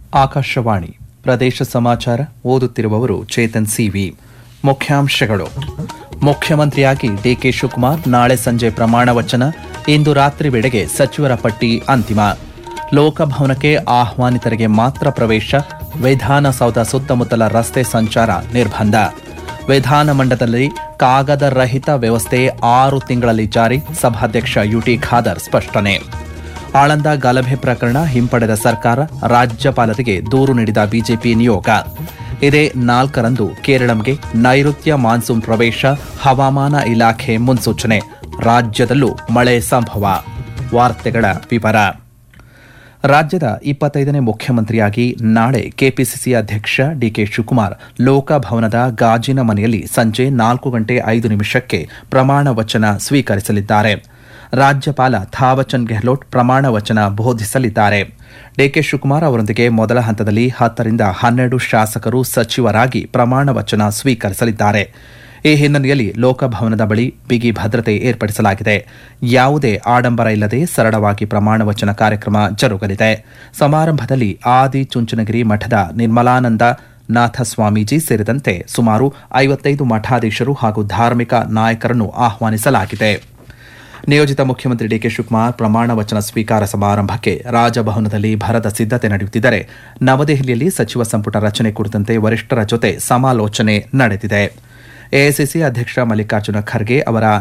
ಆಕಾಶವಾಣಿ ಪ್ರದೇಶ ಸಮಾಚಾರ ಓದುತ್ತಿರುವವರು ಚೇತನ್ ಸಿವಿ ಮುಖ್ಯಾಂಶಗಳು ಮುಖ್ಯಮಂತ್ರಿಯಾಗಿ ಡಿಕೆ ಶಿವಕುಮಾರ್ ನಾಳೆ ಸಂಜೆ ಪ್ರಮಾಣ ವಚನ ಇಂದು ರಾತ್ರಿ ವೇಳೆಗೆ ಸಚಿವರ ಪಟ್ಟಿ ಅಂತಿಮ ಲೋಕಭವನಕ್ಕೆ ಆಹ್ವಾನಿತರಿಗೆ ಮಾತ್ರ ಪ್ರವೇಶ ವಿಧಾನಸೌಧ ಸುತ್ತಮುತ್ತಲ ರಸ್ತೆ ಸಂಚಾರ ನಿರ್ಬಂಧ ವಿಧಾನಮಂಡಲದಲ್ಲಿ ಕಾಗದ ರಹಿತ ವ್ಯವಸ್ಥೆ ಆರು ತಿಂಗಳಲ್ಲಿ ಜಾರಿ ಸಭಾಧ್ಯಕ್ಷ ಯುಟಿ ಖಾದರ್ ಸ್ಪಷ್ಟನೆ ಆಳಂದ ಗಲಭೆ ಪ್ರಕರಣ ಹಿಂಪಡೆದ ಸರ್ಕಾರ ರಾಜ್ಯಪಾಲರಿಗೆ ದೂರು ನೀಡಿದ ಬಿಜೆಪಿ ನಿಯೋಗ ಇದೇ ನಾಲ್ಕರಂದು ಕೇರಳಂಗೆ ನೈಋತ್ಯ ಮಾನ್ಸೂನ್ ಪ್ರವೇಶ ಹವಾಮಾನ ಇಲಾಖೆ ಮುನ್ಸೂಚನೆ ರಾಜ್ಯದಲ್ಲೂ ಮಳೆ ಸಂಭವ ವಾರ್ತೆಗಳ ವಿವರ ರಾಜ್ಯದ ಇಪ್ಪತ್ತೈದನೇ ಮುಖ್ಯಮಂತ್ರಿಯಾಗಿ ನಾಳೆ ಕೆಪಿಸಿಸಿ ಅಧ್ಯಕ್ಷ ಡಿಕೆ ಶಿವಕುಮಾರ್ ಲೋಕಭವನದ ಗಾಜಿನ ಮನೆಯಲ್ಲಿ ಸಂಜೆ ನಾಲ್ಕು ಗಂಟೆ ಐದು ನಿಮಿಷಕ್ಕೆ ಪ್ರಮಾಣ ವಚನ ಸ್ವೀಕರಿಸಲಿದ್ದಾರೆ ರಾಜ್ಯಪಾಲ ಥಾವಚಂದ್ ಗೆಹ್ಲೋಟ್ ಪ್ರಮಾಣ ವಚನ ಬೋಧಿಸಲಿದ್ದಾರೆ ಡಿಕೆ ಶಿವಕುಮಾರ್ ಅವರೊಂದಿಗೆ ಮೊದಲ ಹಂತದಲ್ಲಿ ಹತ್ತರಿಂದ ಹನ್ನೆರಡು ಶಾಸಕರು ಸಚಿವರಾಗಿ ಪ್ರಮಾಣ ವಚನ ಸ್ವೀಕರಿಸಲಿದ್ದಾರೆ ಈ ಹಿನ್ನೆಲೆಯಲ್ಲಿ ಲೋಕಭವನದ ಬಳಿ ಬಿಗಿ ಭದ್ರತೆ ಏರ್ಪಡಿಸಲಾಗಿದೆ ಯಾವುದೇ ಆಡಂಬರ ಇಲ್ಲದೆ ಸರಳವಾಗಿ ಪ್ರಮಾಣ ವಚನ ಕಾರ್ಯಕ್ರಮ ಜರುಗಲಿದೆ ಸಮಾರಂಭದಲ್ಲಿ ಆದಿ ಚುಂಚನಗಿರಿ ಮಠದ ನಿರ್ಮಲಾನಂದ ನಾಥ ಸ್ವಾಮೀಜಿ ಸೇರಿದಂತೆ ಸುಮಾರು ಐವತ್ತೈದು ಮಠಾಧೀಶರು ಹಾಗೂ ಧಾರ್ಮಿಕ ನಾಯಕರನ್ನು ಆಹ್ವಾನಿಸಲಾಗಿದೆ ನಿಯೋಜಿತ ಮುಖ್ಯಮಂತ್ರಿ ಡಿಕೆ ಶಿವಕುಮಾರ್ ಪ್ರಮಾಣ ವಚನ ಸ್ವೀಕಾರ ಸಮಾರಂಭಕ್ಕೆ ರಾಜಭವನದಲ್ಲಿ ಭರದ ಸಿದ್ದತೆ ನಡೆಯುತ್ತಿದ್ದರೆ ನವದೆಹಲಿಯಲ್ಲಿ ಸಚಿವ ಸಂಪುಟ ರಚನೆ ಕುರಿತಂತೆ ವರಿಷ್ಠರ ಜೊತೆ ಸಮಾಲೋಚನೆ ನಡೆದಿದೆ ಎಐಸಿಸಿ ಅಧ್ಯಕ್ಷ ಮಲ್ಲಿಕಾರ್ಜುನ ಖರ್ಗೆ ಅವರ